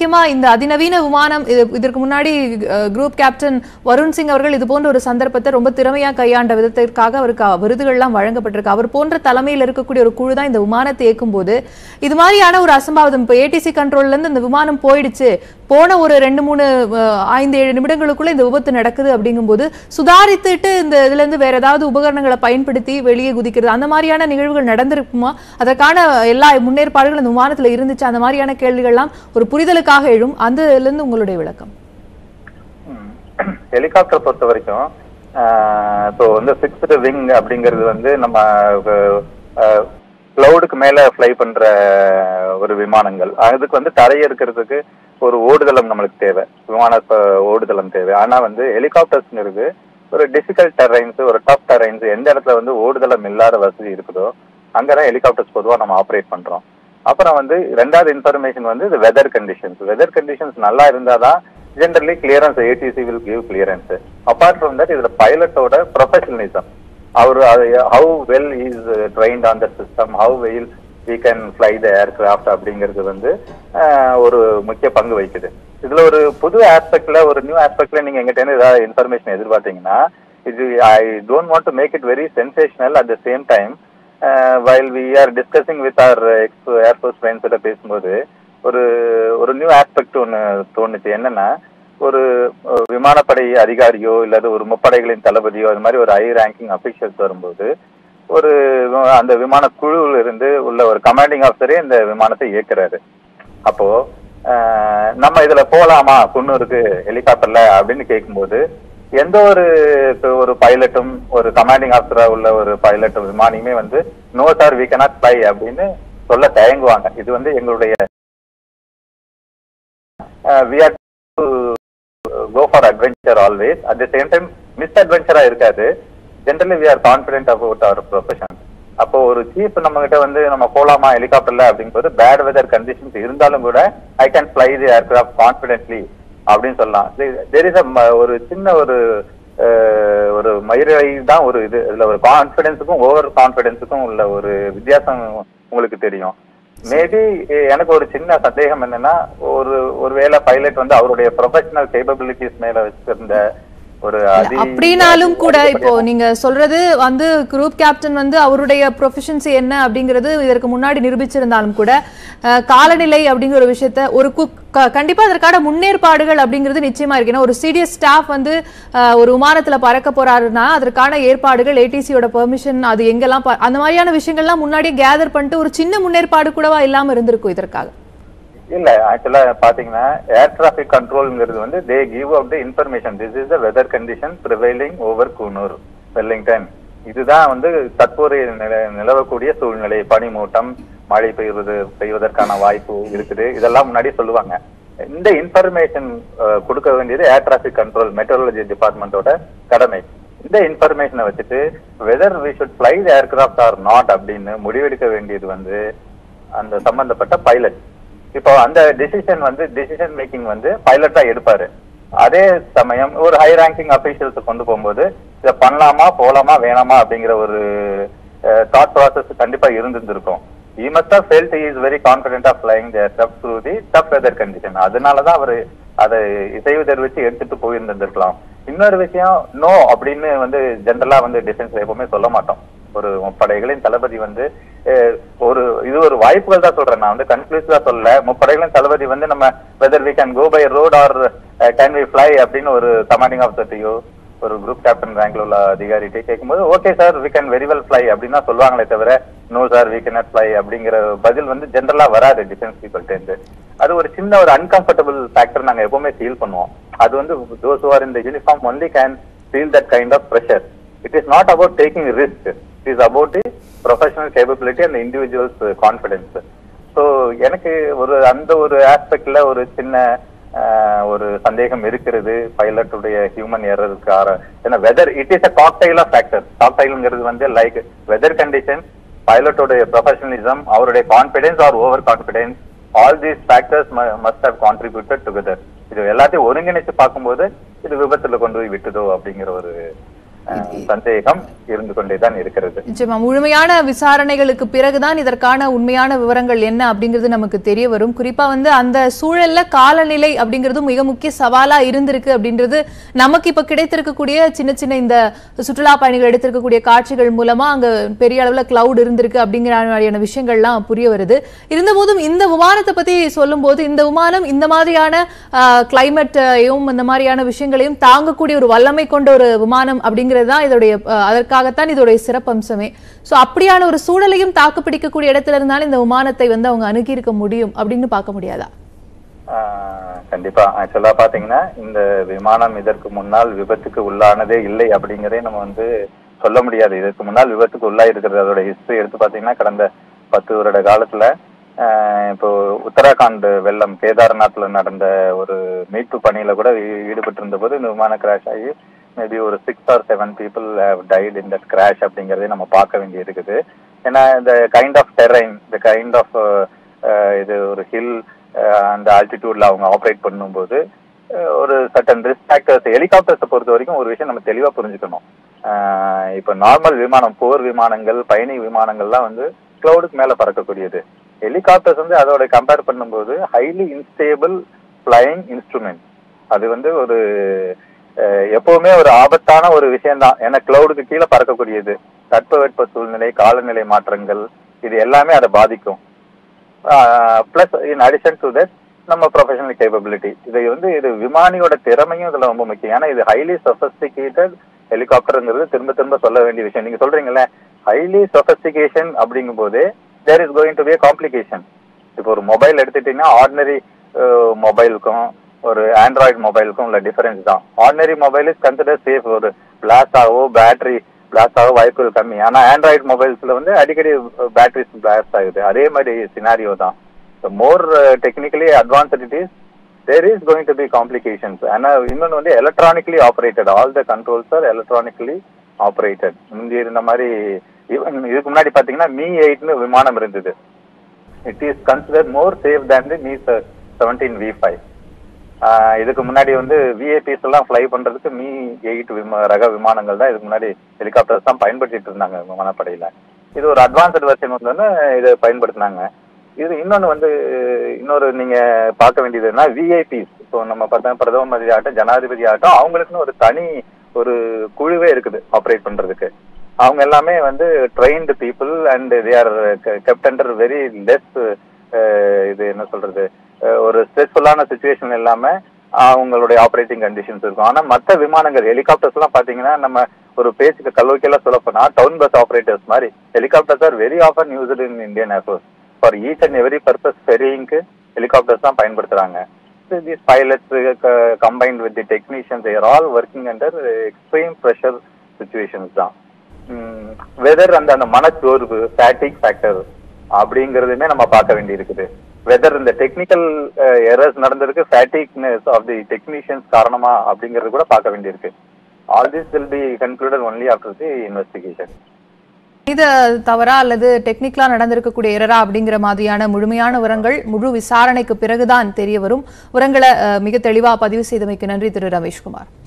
முக்கியமா இந்த அதிநவீன விமானம் இது- இதற்கு முன்னாடி குரூப் கேப்டன் வருண் சிங் அவர்கள் இது போன்ற ஒரு சந்தர்ப்பத்தை ரொம்ப திறமையா கையாண்ட விதத்திற்காக அவருக்கு அ- விருதுகள்லாம் வழங்கப்பட்டிருக்கு அவர் போன்ற தலைமையில் இருக்கக்கூடிய ஒரு குழு தான் இந்த விமானத்தை இயக்கும் போது இது மாதிரியான ஒரு அசம்பாவிதம் இப்போ ஏடிசி கண்ட்ரோல்ல இருந்து இந்த விமானம் போயிடுச்சு போன ஒரு ரெண்டு மூணு அஹ், ஐந்து ஏழு நிமிடங்களுக்குள்ள இந்த விபத்து நடக்குது அப்படிங்கும்போது சுதாரித்துட்டு இந்த இதுல இருந்து வேற ஏதாவது உபகரணங்களை பயன்படுத்தி வெளியே குதிக்கிறது அந்த மாதிரியான நிகழ்வுகள் நடந்திருக்குமா அதற்கான எல்லா முன்னேற்பாடுகளும் இந்த விமானத்துல இருந்துச்சு அந்த மாதிரியான கேள்விகள்லாம் ஒரு புரிதலுக்காக எழும் அந்த இதுல இருந்து உங்களுடைய விளக்கம் ஹெலிகாப்டர் பொறுத்த வரைக்கும் ஸோ வந்து ஃபிக்ஸ்டு விங் அப்படிங்கிறது வந்து நம்ம கிளவுடுக்கு மேல ஃப்ளை பண்ற ஒரு விமானங்கள் அதுக்கு வந்து தரையிறக்கிறதுக்கு ஒரு ஓடுதளம் நம்மளுக்கு தேவை விமான ப- ஓடுதளம் தேவை ஆனா வந்து ஹெலிகாப்டர்ஸ்ங்கிறது ஒரு டிஃபிகல்ட் டெரைன்ஸ் ஒரு டஃப் டெரைன்ஸ் எந்த இடத்துல வந்து ஓடுதளம் இல்லாத வசதி இருக்குதோ அங்கதான் ஹெலிகாப்டர்ஸ் பொதுவா நம்ம ஆப்ரேட் பண்றோம் அப்புறம் வந்து ரெண்டாவது இன்ஃபர்மேஷன் வந்து இது வெதர் கண்டிஷன்ஸ் வெதர் கண்டிஷன்ஸ் நல்லா இருந்தாதான் generally clearance ATC will give clearance apart from that இதுல பைலட்டோட ப்ரொஃபஷனலிசம் அவர் how well is trained on the system how well we can fly the aircraft அப்படிங்கிறது வந்து ஆஹ், ஒரு முக்கிய பங்கு வகிக்குது இதுல ஒரு புது ஆஸ்பெக்ட்ல ஒரு நியூ ஆஸ்பெக்ட்ல நீங்க எங்கிட்ட இருந்து ஏதாவது இன்ஃபர்மேஷன் எதிர்பார்த்தீங்கன்னா இது I don't want to make it very sensational at the same time while we are discussing with our ex air force friends கிட்ட பேசும்போது ஒரு ஒரு நியூ ஆஸ்பெக்ட் ஒன்று தோணுச்சு என்னன்னா ஒரு அஹ், விமானப்படை அதிகாரியோ இல்லது ஒரு முப்படைகளின் தளபதியோ அது மாதிரி ஒரு ஹை ரேங்கிங் அபிஷியல்ஸ் வரும்போது ஒரு வி- அந்த விமான குழுவில் இருந்து உள்ள ஒரு கமாண்டிங் ஆஃபீஸரே இந்த விமானத்தை இயக்குறாரு அப்போ அஹ், நம்ம இதுல போலாமா குன்னூருக்கு ஹெலிகாப்டர்ல அப்படின்னு கேட்கும்போது எந்த ஒரு இப்ப ஒரு பைலட்டும் ஒரு கமாண்டிங் ஆஃபீஸரா உள்ள ஒரு பைலட்டும் விமானியுமே வந்து no sir we cannot fly அப்படின்னு சொல்ல தயங்குவாங்க இது வந்து எங்களுடைய we are go for adventure always at the same time miss அட்வென்ச்சரா இருக்காது generally we are confident about our profession அப்போ ஒரு சீஃப் நம்ம கிட்ட வந்து நம்ம போலாமா ஹெலிகாப்டர்ல அப்படிங்கும்போது பேட் வெதர் கண்டிஷன்ஸ் இருந்தாலும் கூட I can fly the aircraft confidently அப்படின்னு சொல்லலாம் தெர் இஸ் ஒரு சின்ன ஒரு அஹ், ஒரு மயிரை தான் ஒரு இது இதுல ஒரு கான்பிடன்ஸுக்கும் ஓவர் கான்பிடன்ஸுக்கும் உள்ள ஒரு வித்தியாசம் உங்களுக்கு தெரியும் மேபி எனக்கு ஒரு சின்ன சந்தேகம் என்னன்னா ஒரு ஒருவேளை பைலட் வந்து அவருடைய ப்ரொஃபஷனல் கேபபிலிட்டிஸ் மேல வச்சிருந்த ஒரு அதி அப்படின்னாலும் கூட இப்போ நீங்க சொல்றது வந்து குரூப் கேப்டன் வந்து அவருடைய ப்ரொஃபஷன்சி என்ன அப்படிங்கிறது இதற்கு முன்னாடி நிரூபிச்சிருந்தாலும் கூட அஹ், காலநிலை அப்படிங்கிற ஒரு விஷயத்த ஒரு குக் க- கண்டிப்பா அதற்கான முன்னேற்பாடுகள் அப்படிங்கிறது நிச்சயமா இருக்கு ஏன்னா ஒரு சீரியஸ் ஸ்டாஃப் வந்து அஹ், ஒரு விமானத்துல பறக்க போறாருன்னா அதற்கான ஏற்பாடுகள் ஏடிசியோட பெர்மிஷன் அது எங்கெல்லாம் ப- அந்த மாதிரியான விஷயங்கள்லாம் முன்னாடியே கேதர் பண்ணிட்டு ஒரு சின்ன முன்னேற்பாடு கூடவா இல்லாம இருந்திருக்கும் இதற்காக இல்ல ஆக்சுவலா பாத்தீங்கன்னா ஏர் டிராபிக் கண்ட்ரோல்ங்கிறது வந்து they give out the information this is the weather condition prevailing over Coonoor Wellington இதுதான் வந்து தற்போதைய நில நிலவக்கூடிய சூழ்நிலை பனிமூட்டம் மழை பெய்வது பெய்வதற்கான வாய்ப்பு இருக்குது இதெல்லாம் முன்னாடி சொல்லுவாங்க இந்த இன்ஃபர்மேஷன் கொடுக்க வேண்டியது ஏர் டிராபிக் கண்ட்ரோல் மெட்ரோலஜி டிபார்ட்மெண்ட்டோட கடமை இந்த இன்ஃபர்மேஷனை வச்சுட்டு weather we should fly the aircraft or not அப்படின்னு முடிவெடுக்க வேண்டியது வந்து அந்த சம்பந்தப்பட்ட பைலட் இப்போ அந்த டிசிஷன் வந்து டிசிஷன் மேக்கிங் வந்து பைலட் தான் எடுப்பாரு அதே சமயம் ஒரு ஹை ரேங்கிங் அபிஷியல்ஸ் கொண்டு போகும்போது இதை பண்ணலாமா போலாமா வேணாமா அப்படிங்கிற ஒரு தாட் ப்ராசஸ் கண்டிப்பா இருந்திருந்திருக்கும் he must have felt he is very confident of flying the aircraft through the tough weather condition அதனாலதான் அவர் அதை இசைவு தெரிவிச்சு எடுத்துட்டு போயிருந்திருக்கலாம் இன்னொரு விஷயம் நோ அப்படின்னு வந்து ஜென்ரலா வந்து டிஃபென்ஸ்ல எப்பவுமே சொல்ல மாட்டோம் ஒரு முப்படைகளின் தளபதி வந்து அஹ், ஒரு இது ஒரு வாய்ப்புகள் தான் சொல்றேன் நான் வந்து கன்க்ளூசிவா சொல்லல முப்படைகளின் தளபதி வந்து நம்ம weather we can go by road or can we fly அப்படின்னு ஒரு கமாண்டிங் ஆஃபீஸர்ட்டையோ ஒரு குரூப் கேப்டன் ரேங்க்ல உள்ள அதிகாரிகிட்ட கேட்கும்போது okay sir we can very well fly அப்படின்னு தான் சொல்லுவாங்களே தவிர no sir we can fly அப்படிங்கிற பதில் வந்து ஜென்ரலா வராது டிஃபென்ஸ் பீப்புள்கிட்ட இருந்து அது ஒரு சின்ன ஒரு அன்கம்ஃபர்டபுள் ஃபேக்டர் நாங்க எப்பவுமே ஃபீல் பண்ணுவோம் அது வந்து தோஸ் ஆர் இந்த uniform only can feel that kind of pressure it is not about taking risk it is about the professional capability and individuals confidence so எனக்கு ஒரு அந்த ஒரு ஆஸ்பெக்ட்ல ஒரு சின்ன ஆஹ், ஒரு சந்தேகம் இருக்கிறது பைலட்டுடைய ஹியூமன் எரருக்கு ஏன்னா weather it is a cocktail of factor காக்டைலுங்கிறது வந்து லைக் வெதர் கண்டிஷன் பைலட்டோடைய ப்ரொஃபஷனலிசம் அவருடைய confidence or over confidence all these factors must have contributed together இது எல்லாத்தையும் ஒருங்கிணைச்சு பார்க்கும்போது இது விபத்துல கொண்டு போய் விட்டுதோ அப்படிங்கிற ஒரு அஹ், சந்தேகம் இருந்து கொண்டேதான் இருக்கிறது நிச்சயமா முழுமையான விசாரணைகளுக்கு பிறகுதான் இதற்கான உண்மையான விவரங்கள் என்ன அப்படிங்கிறது நமக்கு தெரிய வரும் குறிப்பா வந்து அந்த சூழல்ல காலநிலை அப்படிங்கிறது மிக முக்கிய சவாலா இருந்திருக்கு அப்படின்றது நமக்கு இப்ப கிடைத்திருக்கக்கூடிய சின்ன சின்ன இந்த சுற்றுலா பயணிகள் எடுத்திருக்கக்கூடிய காட்சிகள் மூலமா அங்க பெரிய அளவுல கிளவுட் இருந்திருக்கு அப்படிங்கிற மாதிரியான விஷயங்கள்லாம் புரிய வருது இருந்தபோதும் இந்த விமானத்தை பத்தி சொல்லும்போது இந்த விமானம் இந்த மாதிரியான கிளைமேட்டையும் இந்த மாதிரியான விஷயங்களையும் தாங்கக்கூடிய ஒரு வல்லமை கொண்ட ஒரு விமானம் அப்படிங்கிறது தான் இதோடைய அஹ், அதற்காகத்தான் இதோடைய சிறப்பம்சமே சோ அப்படியான ஒரு சூழலையும் தாக்கு பிடிக்கக்கூடிய இடத்துல இருந்தாலும் இந்த விமானத்தை வந்து அவங்க அணுகியிருக்க முடியும் அப்படின்னு பார்க்க முடியாதா ஆஹ் கண்டிப்பா ஆக்சுவலா பாத்தீங்கன்னா இந்த விமானம் இதற்கு முன்னால் விபத்துக்கு உள்ளானதே இல்லை அப்படிங்கறதே நம்ம வந்து சொல்ல முடியாது இதற்கு முன்னால் விபத்துக்கு உள்ளா இருக்கிறது அதோட ஹிஸ்டரி எடுத்து பாத்தீங்கன்னா கடந்த பத்து வருட காலத்துல ஆஹ் இப்போ உத்தராகண்ட் வெள்ளம் கேதார்நாத்ல நடந்த ஒரு மீட்பு பணியில கூட ஈ- ஈடுபட்டு இருந்த போது இந்த விமானம் கிராஷ் ஆகி மேபி ஒரு six or seven people died in that crash அப்படிங்கறதே நம்ம பார்க்க வேண்டி இருக்குது ஏன்னா இந்த கைண்ட் ஆஃப் டெரைன் இந்த கைண்ட் ஆஃப் இது ஒரு ஹில் அந்த ஆல்டிடியூட்ல அவங்க ஆப்ரேட் பண்ணும்போது அஹ், ஒரு சட்டன் ரிஸ்க் ஃபேக்டர்ஸ் ஹெலிகாப்டர்ஸை பொறுத்த வரைக்கும் ஒரு விஷயம் நம்ம தெளிவா புரிஞ்சுக்கணும் அஹ், இப்போ நார்மல் விமானம் போர் விமானங்கள் பயணி விமானங்கள்லாம் வந்து கிளவுடுக்கு மேல பறக்கக்கூடியது ஹெலிகாப்டர்ஸ் வந்து அதோட கம்பேர் பண்ணும்போது ஹைலி இன்ஸ்டேபிள் ஃபிளைங் இன்ஸ்ட்ருமெண்ட் அது வந்து ஒரு அஹ், எப்பவுமே ஒரு ஆபத்தான ஒரு விஷயம்தான் ஏன்னா கிளவுடுக்கு கீழே பறக்கக்கூடியது தட்பவெட்ப சூழ்நிலை காலநிலை மாற்றங்கள் இது எல்லாமே அதை பாதிக்கும் plus in addition to that நம்ம ப்ரொஃபஷனல் கேப்பபிலிட்டி இது வந்து இது விமானியோட திறமையும் இதுல ரொம்ப முக்கியம் ஏன்னா இது ஹைலி சொபஸ்டிகேட்டட் ஹெலிகாப்டருங்கிறது திரும்ப திரும்ப சொல்ல வேண்டிய விஷயம் நீங்க சொல்றீங்கல்ல ஹைலி சொபஸ்டிகேஷன் அப்படிங்கும் போது there is going to be complication இப்போ ஒரு மொபைல் எடுத்துட்டீங்கன்னா ஆர்டினரி மொபைலுக்கும் ஒரு ஆண்ட்ராய்டு மொபைலுக்கும் உள்ள டிஃபரன்ஸ் தான் ordinary mobile is consider safe ஒரு பிளாஸ்ட் ஆகவோ பேட்டரி பிளாஸ்ட் ஆக வாய்ப்புகள் கம்மி ஆனா ஆண்ட்ராய்டு மொபைல்ஸ்ல வந்து அடிக்கடி பேட்டரிஸ் பிளாஸ்ட் ஆகுது அதே மாதிரி சினாரியோ தான் more technically advanced it is there is going to be complications ஆனா இன்னொன்று வந்து electronically operated all the controls are electronically operated முந்தி இருந்த மாதிரி even இதுக்கு முன்னாடி பாத்தீங்கன்னா மீ எயிட்னு விமானம் இருந்தது it is consider more safe than the Mi seventeen V five இதுக்கு முன்னாடி வந்து விஐபிஸ் எல்லாம் ஃப்ளை பண்றதுக்கு மீ எயிட் விமா ரக விமானங்கள் தான் இதுக்கு முன்னாடி ஹெலிகாப்டர்ஸ் தான் பயன்படுத்திட்டு இருந்தாங்க விமானப்படையில இது ஒரு அட்வான்ஸ்டு வெர்ஷன் வந்து இதை பயன்படுத்தினாங்க இது இன்னொன்னு வந்து இன்னொரு நீங்க பார்க்க வேண்டியது என்ன விஐபிஸ் இப்போ நம்ம பார்த்தா பிரதம மந்திரி ஆகட்டும் ஜனாதிபதி ஆகட்டும் அவங்களுக்குன்னு ஒரு தனி ஒரு குழுவே இருக்குது ஆப்ரேட் பண்றதுக்கு அவங்க எல்லாமே வந்து trained people and they are kept under very less இது என்ன சொல்றது அஹ் ஒரு ஸ்ட்ரெஸ்ஃபுல்லான சுச்சுவேஷன் இல்லாம அவங்களுடைய ஆப்ரேட்டிங் கண்டிஷன்ஸ் இருக்கும் ஆனா மற்ற விமானங்கள் ஹெலிகாப்டர்ஸ் எல்லாம் பாத்தீங்கன்னா நம்ம ஒரு பேச்சுக்கு கல்லூக்கியெல்லாம் சொல்ல போனா டவுன் பஸ் ஆப்ரேட்டர்ஸ் மாதிரி helicopters are very often used in Indian air force for each and every purpose ஃபெரியிங்க்கு ஹெலிகாப்டர்ஸ் தான் பயன்படுத்துறாங்க these pilots uh, combined with the technicians they are all working under uh, extreme pressure situations தான் weather அந்த அந்த மனச்சோர்வு fatigue factor அப்படிங்கறதுமே நம்ம பார்க்க வேண்டி இருக்குது வெதர் இந்த டெக்னிக்கல் எரர்ஸ் நடந்திருக்கு ஃபேட்டிக்னஸ் ஆஃப் தி டெக்னீஷியன்ஸ் காரணமா அப்படிங்கறது கூட பார்க்க வேண்டியிருக்கு all this will be concluded only after the investigation இது தவறா அல்லது டெக்னிக்கலா நடந்திருக்கக்கூடிய எரரா அப்படிங்கிற மாதிரியான முழுமையான விவரங்கள் முழு விசாரணைக்கு பிறகுதான் தெரிய வரும் விவரங்களை அஹ், மிக தெளிவா பதிவு செய்தமைக்கு நன்றி திரு ரமேஷ்குமார்